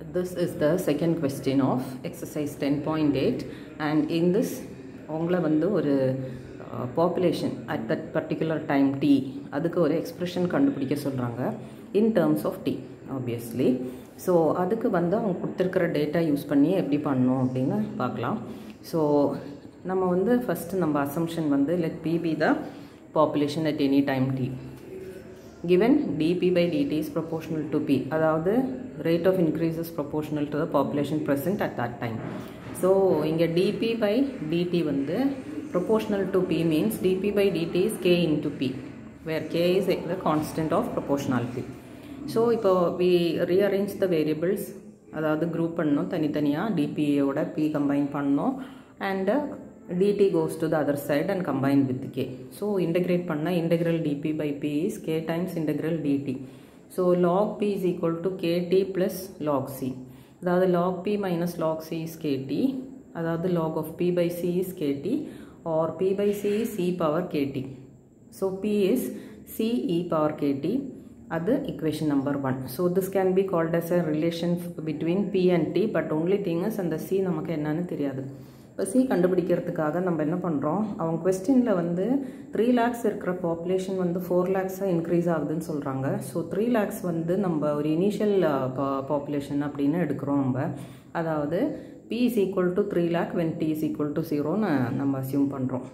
this is the second question of exercise 10.8 and in this உங்களை வந்து ஒரு population at that particular time t அதுக்கு ஒரு expression கண்டுபிடிக்க சொல்கிறாங்க in terms of t obviously so அதுக்கு வந்து அவங்க கொடுத்துருக்கிற டேட்டா யூஸ் பண்ணி எப்படி பண்ணணும் அப்படின்னு பார்க்கலாம் ஸோ நம்ம வந்து ஃபஸ்ட்டு நம்ம அசம்ஷன் வந்து let P be the population at any time t given dp by dt is proportional to p அதாவது rate of increase is proportional to the population present at that time so இங்க dp by dt வந்து proportional to p means dp by dt is k into p where k is the constant of proportionality so இப்போ we rearrange the variables அதாவது group பண்ணோம் தனித்தனியாக dpயோட p combine பண்ணோம் and dt goes to the other side and combine with k. So integrate panna integral dp by p is k times integral dt. So log p is equal to kt plus log c. அதாவது log p minus log c is kt. அதாவது log of p by c is kt or p by c is e power kt. So p is c e power kt. அது equation number 1. So this can be called as a relation between p and t but only thing is அந்த c நமக்கு என்னன்னு தெரியாது இப்போ C கண்டுபிடிக்கிறதுக்காக நம்ம என்ன பண்ணுறோம் அவங்க கொஸ்டினில் வந்து த்ரீ லேக்ஸ் இருக்கிற பாப்புலேஷன் வந்து ஃபோர் லேக்ஸாக இன்க்ரீஸ் ஆகுதுன்னு சொல்கிறாங்க ஸோ த்ரீ லேக்ஸ் வந்து நம்ம ஒரு இனிஷியல் பாப்புலேஷன் அப்படின்னு எடுக்கிறோம் நம்ம அதாவது P is equal to three lakh when t is equal to ஜீரோன்னு நம்ம அசியூம் பண்ணுறோம்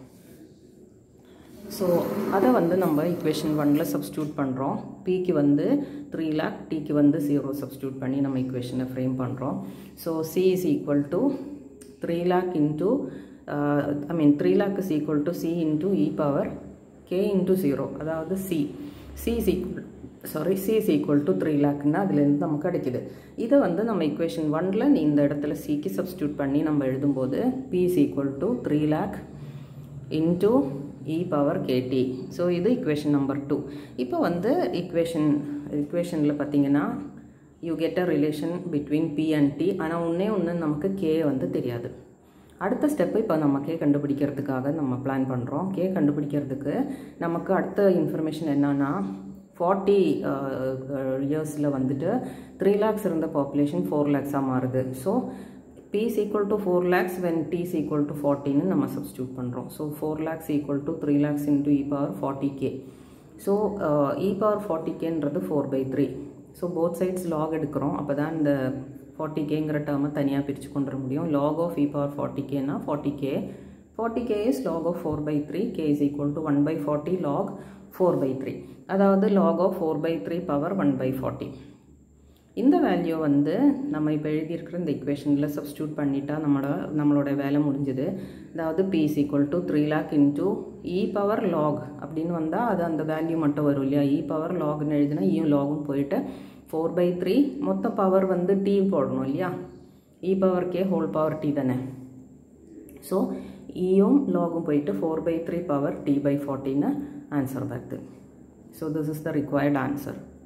ஸோ அதை வந்து நம்ம இக்குவேஷன் ஒனில் சப்ஸ்டியூட் பண்ணுறோம் பிக்கு வந்து த்ரீ லேக் டிக்கு வந்து ஜீரோ சப்ஸ்டியூட் பண்ணி நம்ம இக்குவேஷனை ஃப்ரேம் பண்ணுறோம் so C is equal to 3 lakh into uh, I mean 3 lakh is equal to C into e power k into 0 அதாவது C C is equal sorry C is equal to 3 லேக்னா அதுலேருந்து நமக்கு கிடைக்குது இதை வந்து நம்ம இக்குவேஷன் ஒனில் இந்த இடத்துல சிக்கு சப்ஸ்டியூட் பண்ணி நம்ம எழுதும்போது P is equal to 3 lakh into e power k t so இது இக்குவேஷன் நம்பர் டூ இப்போ வந்து இக்குவேஷன் இக்குவேஷனில் பார்த்தீங்கன்னா you get a relation between P and t ஆனால் ஒன்றே ஒன்று நமக்கு கே வந்து தெரியாது அடுத்த ஸ்டெப்பு இப்போ நம்ம கே கண்டுபிடிக்கிறதுக்காக நம்ம பிளான் பண்ணுறோம் கே கண்டுபிடிக்கிறதுக்கு நமக்கு அடுத்த இன்ஃபர்மேஷன் என்னன்னா ஃபார்ட்டி இயர்ஸில் வந்துட்டு த்ரீ லேக்ஸ் இருந்த பாப்புலேஷன் ஃபோர் லேக்ஸாக மாறுது so P is equal to four lakhs when t is equal to ஃபார்ட்டின்னு நம்ம சப்ஸ்டியூட் பண்ணுறோம் so four lakhs equal to three lakhs into e power forty k so e power forty கேன்றது four by three so both sides log எடுக்கிறோம் அப்போ தான் இந்த forty கேங்கிற டேர்மை தனியாக பிரித்து கொண்டு வர முடியும் log of e power forty கேனா forty k forty k is log of four by three k is equal to one by forty log four by three அதாவது log of four by three power one by forty இந்த value வந்து நம்ம இப்போ எழுதியிருக்கிற இந்த இக்குவேஷனில் substitute பண்ணிட்டா நம்மளோட நம்மளோட வேலை முடிஞ்சுது அதாவது P is equal to three lakh into e power log அப்படின்னு வந்தால் அது அந்த வேல்யூ மட்டும் வரும் இல்லையா இ பவர் லாக்னு எழுதினா இயும் லாகும் போயிட்டு ஃபோர் பை த்ரீ மொத்த பவர் வந்து டி போடணும் இல்லையா e power k whole power t தானே ஸோ இயும் லாகும் போயிட்டு four by three power t by ஃபார்ட்டின்னு ஆன்சர் வருது so this is the required answer